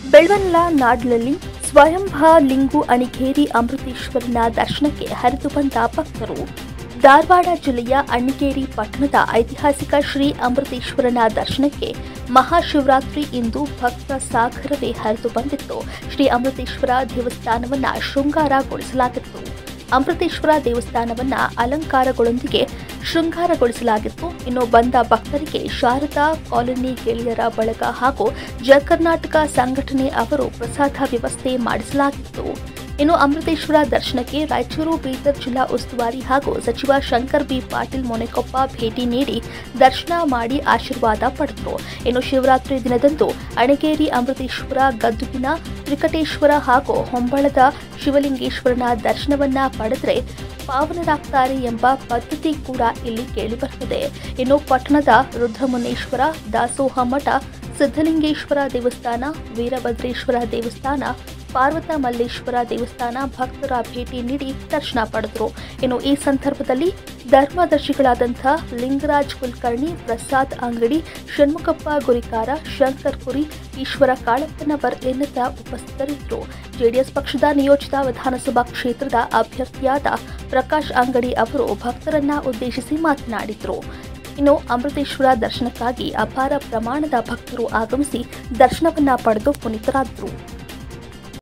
ಬೆಳ್ವನ್ಲ ನಾಡ್ನಲ್ಲಿ ಸ್ವಯಂಭ ಲಿಂಗು ಅಣಿಗೇರಿ ಅಮೃತೇಶ್ವರನ ದರ್ಶನಕ್ಕೆ ಹರಿದು ಬಂದ ಭಕ್ತರು ಧಾರವಾಡ ಜಿಲ್ಲೆಯ ಅಣ್ಣಿಗೇರಿ ಪಟ್ಟಣದ ಐತಿಹಾಸಿಕ ಶ್ರೀ ಅಮೃತೇಶ್ವರನ ದರ್ಶನಕ್ಕೆ ಮಹಾಶಿವರಾತ್ರಿ ಇಂದು ಭಕ್ತ ಸಾಗರವೇ ಹರಿದು ಬಂದಿತ್ತು ಶ್ರೀ ಅಮೃತೇಶ್ವರ ದೇವಸ್ಥಾನವನ್ನ ಶೃಂಗಾರಗೊಳಿಸಲಾಗಿತ್ತು ಅಮೃತೇಶ್ವರ ದೇವಸ್ಥಾನವನ್ನ ಅಲಂಕಾರಗಳೊಂದಿಗೆ ಶೃಂಗಾರಗೊಳಿಸಲಾಗಿತ್ತು ಇನ್ನು ಬಂದ ಭಕ್ತರಿಗೆ ಶಾರದಾ ಕಾಲೋನಿ ಗೆಳೆಯರ ಬಳಗ ಹಾಗೂ ಜಯ ಕರ್ನಾಟಕ ಸಂಘಟನೆ ಅವರು ಪ್ರಸಾದ ವ್ಯವಸ್ಥೆ ಮಾಡಿಸಲಾಗಿತ್ತು ಇನ್ನು ಅಮೃತೇಶ್ವರ ದರ್ಶನಕ್ಕೆ ರಾಯಚೂರು ಬೀದರ್ ಜಿಲ್ಲಾ ಉಸ್ತುವಾರಿ ಹಾಗೂ ಸಚಿವ ಶಂಕರ್ ಬಿ ಪಾಟೀಲ್ ಮೊನೆಕೊಪ್ಪ ಭೇಟಿ ನೀಡಿ ದರ್ಶನ ಮಾಡಿ ಆಶೀರ್ವಾದ ಪಡೆದರು ಇನ್ನು ಶಿವರಾತ್ರಿ ದಿನದಂದು ಅಣಗೇರಿ ಅಮೃತೇಶ್ವರ ಗದ್ದುಗಿನ ತ್ರಿಕಟೇಶ್ವರ ಹಾಗೂ ಹೊಂಬಳದ ಶಿವಲಿಂಗೇಶ್ವರನ ದರ್ಶನವನ್ನ ಪಡೆದರೆ ಪಾವನರಾಗ್ತಾರೆ ಎಂಬ ಪದ್ಧತಿ ಕೂಡ ಇಲ್ಲಿ ಕೇಳಿಬರುತ್ತದೆ ಇನ್ನು ಪಟ್ಟಣದ ರುದ್ರಮುನೇಶ್ವರ ದಾಸೋಹ ಮಠ ಸಿದ್ಧಲಿಂಗೇಶ್ವರ ದೇವಸ್ಥಾನ ವೀರಭದ್ರೇಶ್ವರ ದೇವಸ್ಥಾನ ಪಾರ್ವತ ಮಲ್ಲೇಶ್ವರ ದೇವಸ್ಥಾನ ಭಕ್ತರ ಭೇಟಿ ನೀಡಿ ದರ್ಶನ ಪಡೆದರು ಇನ್ನು ಈ ಸಂದರ್ಭದಲ್ಲಿ ಧರ್ಮದರ್ಶಿಗಳಾದಂಥ ಲಿಂಗರಾಜ್ ಕುಲಕರ್ಣಿ ಪ್ರಸಾದ್ ಅಂಗಡಿ ಷಣ್ಮುಖಪ್ಪ ಗುರಿಕಾರ ಶಂಕರ್ ಕುರಿ ಈಶ್ವರ ಕಾಳಪ್ಪನವರ್ ಎನ್ನದ ಉಪಸ್ಥಿತರಿದ್ದರು ಜೆಡಿಎಸ್ ಪಕ್ಷದ ನಿಯೋಜಿತ ವಿಧಾನಸಭಾ ಕ್ಷೇತ್ರದ ಅಭ್ಯರ್ಥಿಯಾದ ಪ್ರಕಾಶ್ ಅಂಗಡಿ ಅವರು ಭಕ್ತರನ್ನ ಉದ್ದೇಶಿಸಿ ಮಾತನಾಡಿದರು ಇನ್ನು ಅಮೃತೇಶ್ವರ ದರ್ಶನಕ್ಕಾಗಿ ಅಪಾರ ಪ್ರಮಾಣದ ಭಕ್ತರು ಆಗಮಿಸಿ ದರ್ಶನವನ್ನ ಪಡೆದು ಪುನೀತರಾದರು